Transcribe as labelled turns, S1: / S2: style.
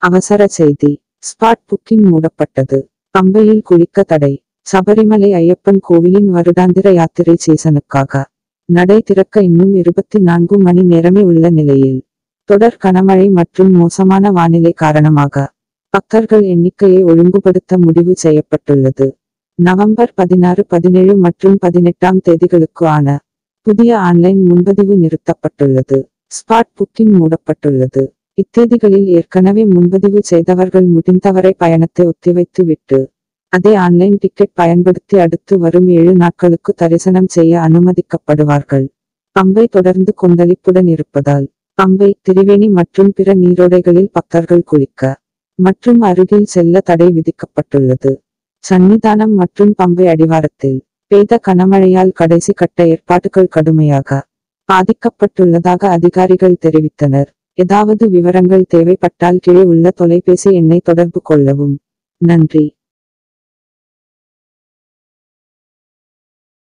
S1: அவசர செய்தி spot booking மூடப்பட்டது பம்பையில் குளிக்க தடை சபரிமலை ஐயப்பன் கோவிலின் வருடாந்திர யாத்திரை சீசனுக்காக நடை திறக்க இன்னும் இருபத்தி நான்கு மணி நேரமே உள்ள நிலையில் தொடர் கனமழை மற்றும் மோசமான வானிலை காரணமாக பக்தர்கள் எண்ணிக்கையை ஒழுங்குபடுத்த முடிவு செய்யப்பட்டுள்ளது நவம்பர் பதினாறு பதினேழு மற்றும் பதினெட்டாம் தேதிகளுக்கு ஆன புதிய ஆன்லைன் முன்பதிவு நிறுத்தப்பட்டுள்ளது ஸ்பாட் புக்கிங் மூடப்பட்டுள்ளது இத்தேதிகளில் ஏற்கனவே முன்பதிவு செய்தவர்கள் முடிந்தவரை பயணத்தை ஒத்திவைத்து விட்டு அதே ஆன்லைன் டிக்கெட் பயன்படுத்தி அடுத்து வரும் ஏழு நாட்களுக்கு தரிசனம் செய்ய அனுமதிக்கப்படுவார்கள் பம்பை தொடர்ந்து கொந்தளிப்புடன் இருப்பதால் பம்பை திரிவேணி மற்றும் பிற நீரோடைகளில் பக்தர்கள் குளிக்க மற்றும் அருகில் செல்ல தடை விதிக்கப்பட்டுள்ளது சன்னிதானம் மற்றும் பம்பை அடிவாரத்தில் பெய்த கனமழையால் கடைசி கட்ட ஏற்பாடுகள் கடுமையாக பாதிக்கப்பட்டுள்ளதாக அதிகாரிகள் தெரிவித்தனர் ஏதாவது விவரங்கள் தேவைப்பட்டால் கீழே உள்ள தொலைபேசி எண்ணை தொடர்பு கொள்ளவும் நன்றி